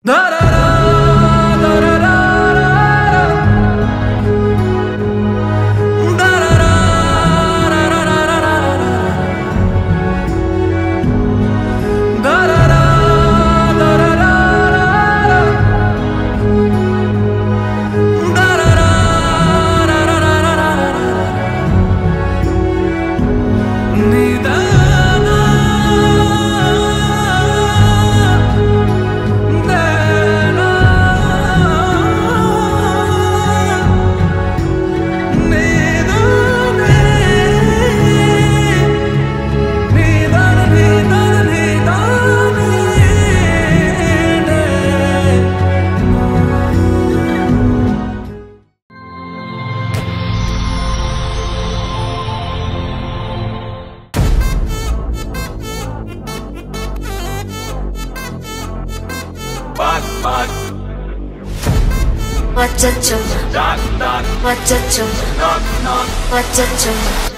அச்சச்சோ அச்சச்சோ அச்சச்சோ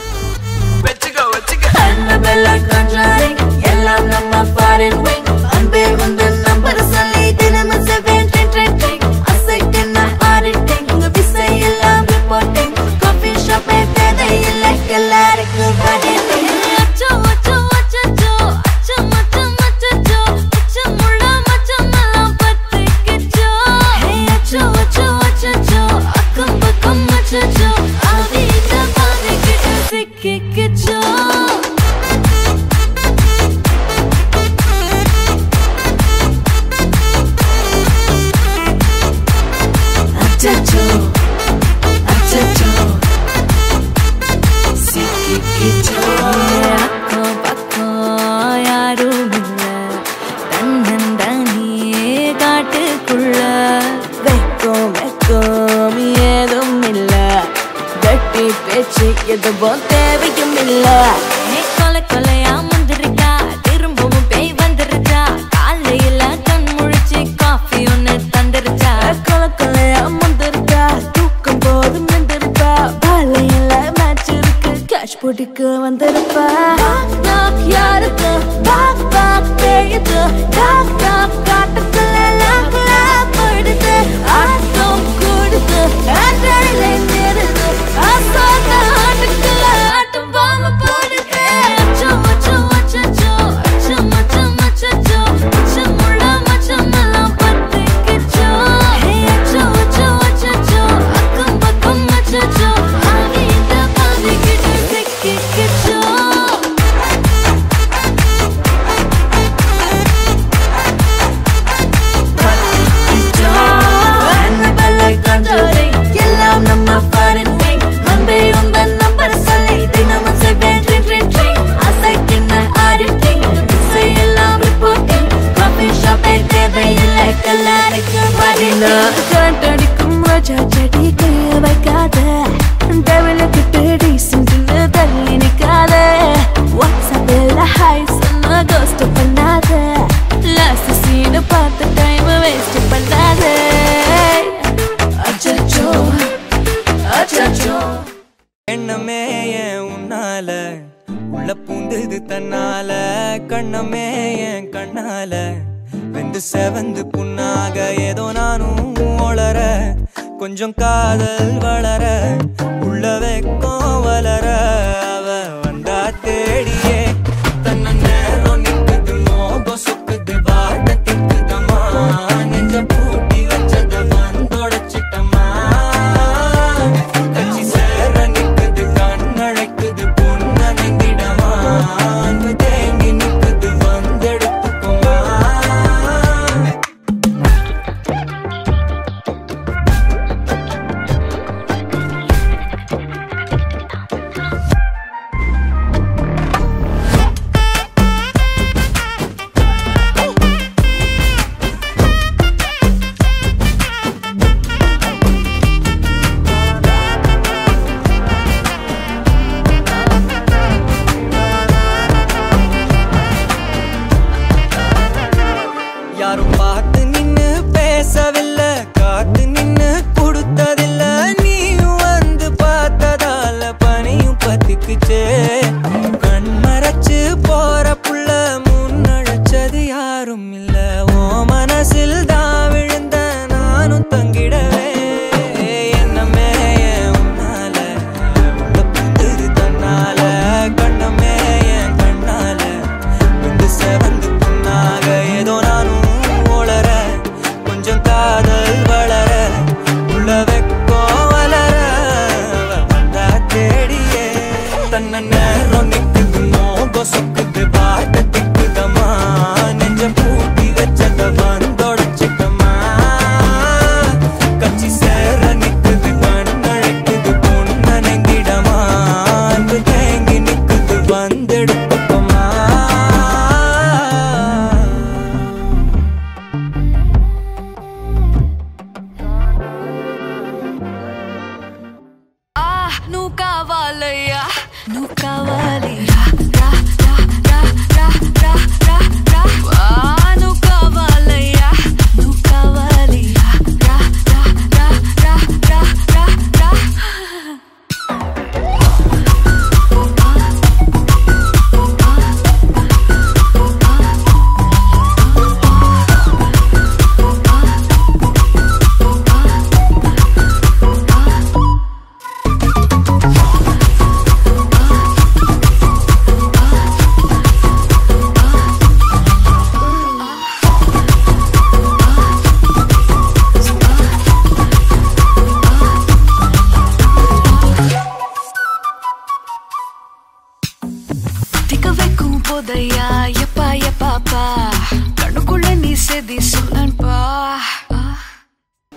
Annabella Conjuring எல்லாம் நம்ம foreign wing அன்பே உந்தன் நம்பர் சொல்லி தினமும் செவன் ட்ரிங் ட்ரிங் ட்ரிங் அசைக்கு நான் ஆடிட்டிங் உங்க விசை எல்லாம் ரிப்போர்ட்டிங் காஃபி ஷாப்பே தேவையில்லை எல்லாருக்கும் படிட்டிங் அச்சோ அச்சோ அச்சச்சோ அச்சம் அச்சம் அச்சச்சோ அச்சமுள்ள மச்சமெல்லாம் பத்திக்கிச்சோ ஹே அச்சோ அச்சோ அச்சச்சோ அக்கம் பக்கம் அச்சச்சோ ஆதிட்ட பாதிக்கிட்டு சிக்கிக்கிச்சோ அச்சச்சோ அச்சச்சோ சிக்கிக்கிச்சோ அக்கம் பக்கம் யாரும் இல்ல தன்னந்தனியே காட்டுக்குள்ள வெக்கம் வெக்கம் ஏதும் இல்ல கட்டி பேச்சு எதுவும் தேவையும் இல்ல நீ கொலை கொலையா முந்திருக்கா திரும்பவும் பேய் வந்துருச்சா காலையில கண் முழிச்சு காஃபி ஒன்னு தந்துருச்சா கொலை கொலையா முந்திருக்கா தூக்கம் போது நின்றுருப்பா காலையில மேட்ச் இருக்கு கேஷ் போட்டுக்கு வந்திருப்பா நாக் யாருக்கு பாக் பாக் பேயுது டாக் டாக் காட்டுக்குள்ள லாக்ல படுது ஆட்டம் கூடுது ஆட்டடில நிறுது ஆசாத ஆட்டுக்குள்ள ஆட்டம் பாம போடுது அச்சம் அச்சம் அச்சச்சோ அச்சம் அச்சம் அச்சச்சோ அச்சமுள்ள மச்சமெல்லாம் பத்திக்கிச்சோ ஹே அச்சம் அச்சம் அச்சச்சோ அக்கம் பக்கம் அச்சச்சோ ஆகிட்ட பாதிக்கிட்டு சிக்கிக்கிச்சோ எல்லாம் நம்ம foreign wing. அன்பே உந்தன் number சொல்லி தினமும் செய்வேன் ring, ring, ring. அசைக்கின்ன auditing. இசையெல்லாம் reporting. coffee shop ஏ தேவையில்லை, எல்லாருக்கும் பதிலும். current அடிக்கும் ரோஜா செடி கைய வைக்காத டெவில கிட்ட டீசென்ட்னு தள்ளி நிக்காத வாட்ஸ்அப்ல ஹாய் சொன்ன கோஸ்ட் பண்ணாத லாஸ்ட் சீன் பார்த்த டைம் வேஸ்ட் பண்ணாத அச்சச்சோ அச்சச்சோ எண்ணமே ஏன் உன்னால உள்ள பூந்தது தன்னால கண்ணமே என் கண்ணால வெந்து செவந்து புண்ணாக ஏதோ நானும் ஒளர கொஞ்சம் காதல் வளர உள்ள வெக்கம் வளர அவ வந்தா தேடியே தன்ன நேரம் நிக்குது மோகம் சுக்குது வாட்ட திக்குதம்மா நெஞ்ச பூட்டி வச்சத வந்தொடச்சிட்டம்மா கட்சி சேர நிக்குது கண்ணழைக்குது பொன்னணைந்திடமா அன்பு தேங்கி நிக்குது வந்தெடுத்துக்குமா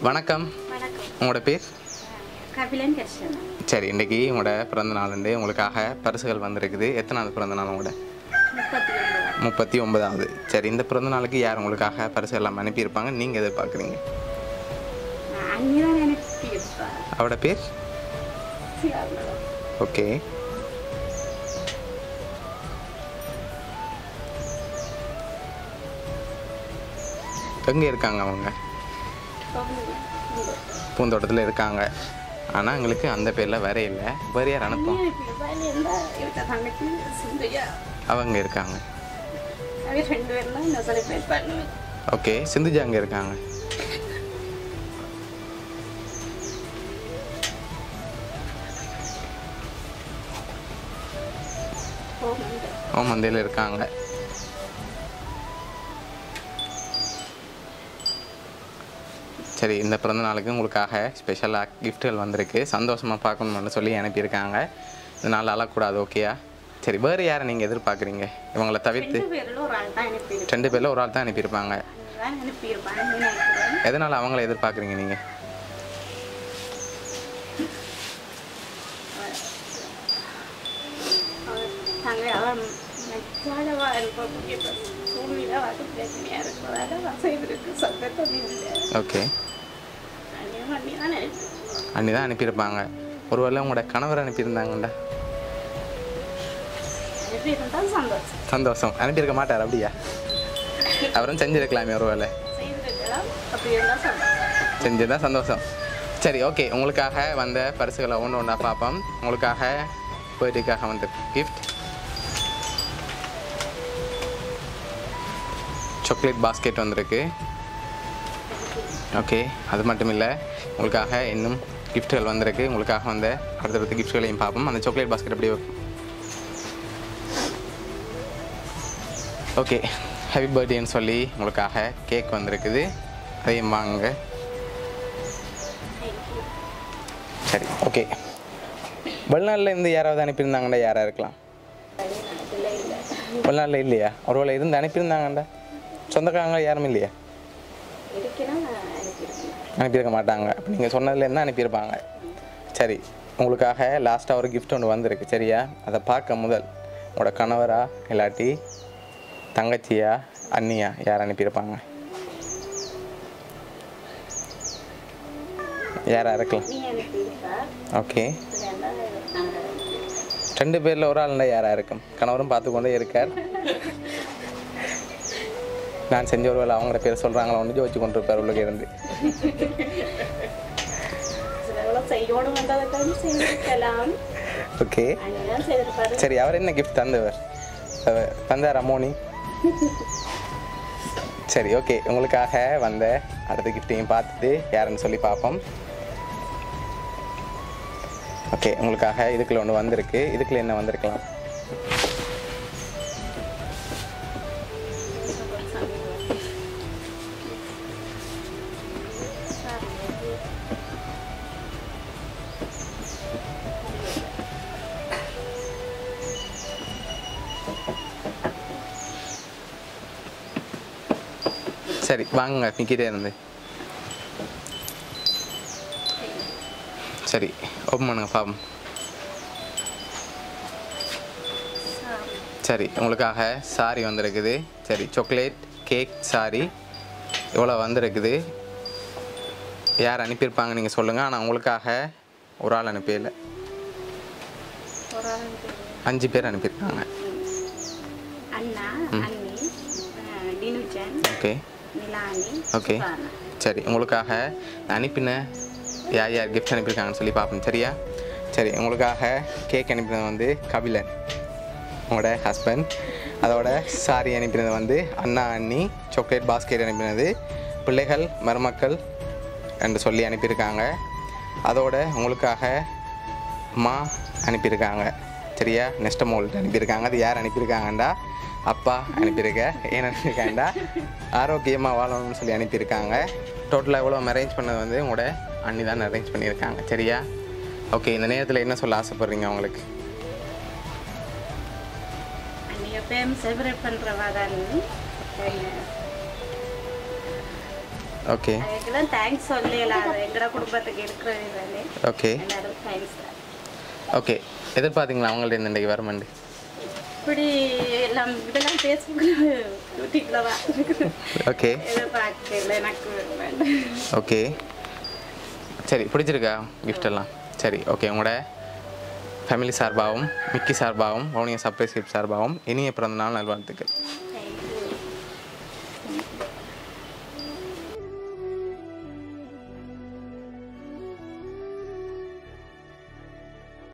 வணக்கம் வணக்கம் உங்களோட பேர் கபிலன் கிருஷ்ணன் சரி இன்றைக்கி உங்களோட பிறந்த நாளுண்டு உங்களுக்காக பரிசுகள் வந்திருக்குது எத்தனாவது பிறந்த நாள் உங்களோட முப்பத்தி ஒன்பது முப்பத்தி ஒன்பதாவது சரி இந்த பிறந்த நாளுக்கு யார் உங்களுக்காக பரிசு எல்லாம் அனுப்பியிருப்பாங்க நீங்கள் எதிர்பார்க்குறீங்க அங்கேதான் எனக்கு இருப்பார் அவட பேர் ஓகே எங்கே இருக்காங்க அவங்க பூந்தோட்டத்தில் இருக்காங்க ஆனால் எங்களுக்கு அந்த பேரில் வேற இல்லை வேறு யார் அனுப்பும் இருக்க தங்கச்சி சிந்தையா அவங்க இருக்காங்க அவங்க ரெண்டு பேரும் தான் இந்த செலிப்ரேட் பண்ணுவேன் ஓகே சிந்துஜா அங்கே இருக்காங்க ஓமந்தையில் இருக்காங்க சரி இந்த பிறந்த நாளுக்கு உங்களுக்காக ஸ்பெஷலாக கிஃப்ட்டுகள் வந்திருக்கு சந்தோஷமாக பார்க்கணும்னு சொல்லி அனுப்பியிருக்காங்க இதனால் அழக்கூடாது ஓகேயா சரி வேறு யாரை நீங்கள் எதிர்பார்க்குறீங்க இவங்களை தவிர்த்து ரெண்டு பேரில் ஒரு ஆள் தான் அனுப்பியிருப்பேன் ரெண்டு பேரில் ஒரு ஆள் தான் அனுப்பியிருப்பாங்க தான் அனுப்பியிருப்பாங்க நினைக்கிறேன் எதனால் அவங்கள எதிர்பார்க்குறீங்க நீங்கள் தங்க அவன் மெச்சாடவா இருக்கக்கூடிய சூழ்நிலை வந்து பிரச்சனையாக இருக்கிறதால வசதிக்கு சந்தர்ப்பம் இல்லை ஓகே அதே பண்ணி தான் நினைப்பேன் அன்னி தான் அனுப்பியிருப்பாங்க ஒருவேளை உங்களோட கணவர் அனுப்பியிருந்தாங்கண்டா அனுப்பியிருந்தால் சந்தோஷம் சந்தோஷம் அனுப்பியிருக்க மாட்டார் அப்படியா அவரும் செஞ்சிருக்கலாமே ஒருவேளை செய்திருக்கலாம் அப்படி இருந்தால் சந்தோஷம் செஞ்சதா சந்தோஷம் சரி ஓகே உங்களுக்காக வந்த பரிசுகளை ஒன்று ஒன்றா பார்ப்போம் உங்களுக்காக பர்த்டேக்காக வந்த கிஃப்ட் சாக்லேட் பாஸ்கெட் வந்திருக்கு ஓகே அது மட்டும் இல்லை உங்களுக்காக இன்னும் கிஃப்ட்கள் வந்திருக்கு உங்களுக்காக வந்த அடுத்தடுத்த கிஃப்ட்களையும் பார்ப்போம் அந்த சாக்லேட் பாஸ்கெட் அப்படியே ஓகே ஹாப்பி பர்த்டேன்னு சொல்லி உங்களுக்காக கேக் வந்திருக்குது அதையும் வாங்க சரி ஓகே வெளிநாட்டில் இருந்து யாராவது அனுப்பியிருந்தாங்கண்டா யாராக இருக்கலாம் வெளிநாட்டில் இல்லையா ஒருவேளை இருந்து அனுப்பியிருந்தாங்கண்டா சொந்தக்காரங்க யாரும் இல்லையா இருக்கிறேன் அனுப்பியிருக்கேன் அனுப்பியிருக்க மாட்டாங்க அப்போ நீங்கள் சொன்னதுலேருந்து அனுப்பியிருப்பாங்க சரி உங்களுக்காக லாஸ்ட்டாக ஒரு gift ஒன்று வந்திருக்கு சரியா அதை பார்க்க முதல் உங்களோட கணவரா இல்லாட்டி தங்கச்சியா அண்ணியா யார் அனுப்பியிருப்பாங்க யாராக இருக்கலாம் நீ அனுப்பியிருக்கா ஓகே இல்லைன்னா நாங்கள் ரெண்டு பேரில் ஒரு ஆளுண்டா யாராக இருக்கும் கணவரும் பார்த்து கொண்டே இருக்கார் நான் செஞ்ச ஒரு வேலை அவங்களோட பேர் சொல்கிறாங்களோ ஒன்று ஜோதிச்சு கொண்டு இருப்பார் உள்ளே இருந்து சிலவளோ செய்யணும் வந்ததுக்காக செய்திருக்கலாம் ஓகே அங்கெல்லாம் செய்திருப்பாரு சரி அவர் என்ன கிஃப்ட் தந்தவர் அவர் தந்தார் அமோனி சரி ஓகே உங்களுக்காக வந்த அடுத்த கிஃப்டையும் பார்த்துட்டு யாருன்னு சொல்லி பார்ப்போம் ஓகே உங்களுக்காக இதுக்குள்ள ஒன்று வந்திருக்கு இதுக்குள்ள என்ன வந்திருக்கலாம் சரி வாங்க நிற்கிட்டே இருந்து சரி ஓப்பன் பண்ணுங்க பாப்போம் சரி உங்களுக்காக சாரி வந்திருக்குது சரி சாக்லேட் கேக் சாரி இவ்வளோ வந்திருக்குது யார் அனுப்பியிருப்பாங்க நீங்கள் சொல்லுங்கள் ஆனால் உங்களுக்காக ஒரு ஆள் அனுப்பியல ஒரு ஆள் அனுப்பியிருக்கேன். அஞ்சு பேர் அனுப்பியிருக்காங்க அண்ணா அண்ணி அஹ், டினுஜன் ஓகே நிலானி ஓகே சுபானா. சரி உங்களுக்காக நான் அனுப்பின யார் யார் கிஃப்ட் அனுப்பியிருக்காங்கன்னு சொல்லி பார்ப்போம் சரியா சரி உங்களுக்காக கேக் அனுப்பினது வந்து கபிலன் உங்களோட ஹஸ்பண்ட் அதோட சாரி அனுப்பினது வந்து அண்ணா அண்ணி சாக்லேட் பாஸ்கெட் அனுப்பினது பிள்ளைகள் மருமக்கள் என்று சொல்லி அனுப்பியிருக்காங்க அதோட உங்களுக்காக மா அனுப்பியிருக்காங்க சரியா நெக்ஸ்ட் மோல்ட் அனுப்பியிருக்காங்க அது யார் அனுப்பியிருக்காங்கண்டா அப்பா அனுப்பியிருக்க ஏன் அனுப்பியிருக்காண்டா ஆரோக்கியமாக வாழணும்னு சொல்லி அனுப்பியிருக்காங்க டோட்டலாக எவ்வளோ அரேஞ்ச் பண்ணது வந்து உங்களோட அண்ணி தான் அரேஞ்ச் பண்ணியிருக்காங்க சரியா ஓகே இந்த நேரத்தில் என்ன சொல்ல ஆசைப்பட்றீங்க அவங்களுக்கு அண்ணி எப்பயும் செலிப்ரேட் பண்ணுறவா தான் ஓகே அதுக்கெல்லாம் தேங்க்ஸ் சொல்லலாம் அது எங்கட குடும்பத்துக்கு இருக்கிறது தானே ஓகே எல்லாரும் தேங்க்ஸ் ஓகே எதிர்பார்த்தீங்களா அவங்கள்ட்ட இருந்து இன்றைக்கு வரமாண்டு இப்படி எல்லாம் இதெல்லாம் ஃபேஸ்புக்கில் யூடியூப்பில் பார்த்துருக்கு ஓகே எதிர்பார்க்கல எனக்கு வேண்டாம் ஓகே சரி பிடிச்சிருக்கா gift எல்லாம் சரி ஓகே உங்களோட ஃபேமிலி சார்பாகவும் மிக்கி சார்பாகவும் வவுனியா சர்ப்ரைஸ் கிஃப்ட் சார்பாகவும் இனிய பிறந்த நாள் நல்வாழ்த்துக்கள்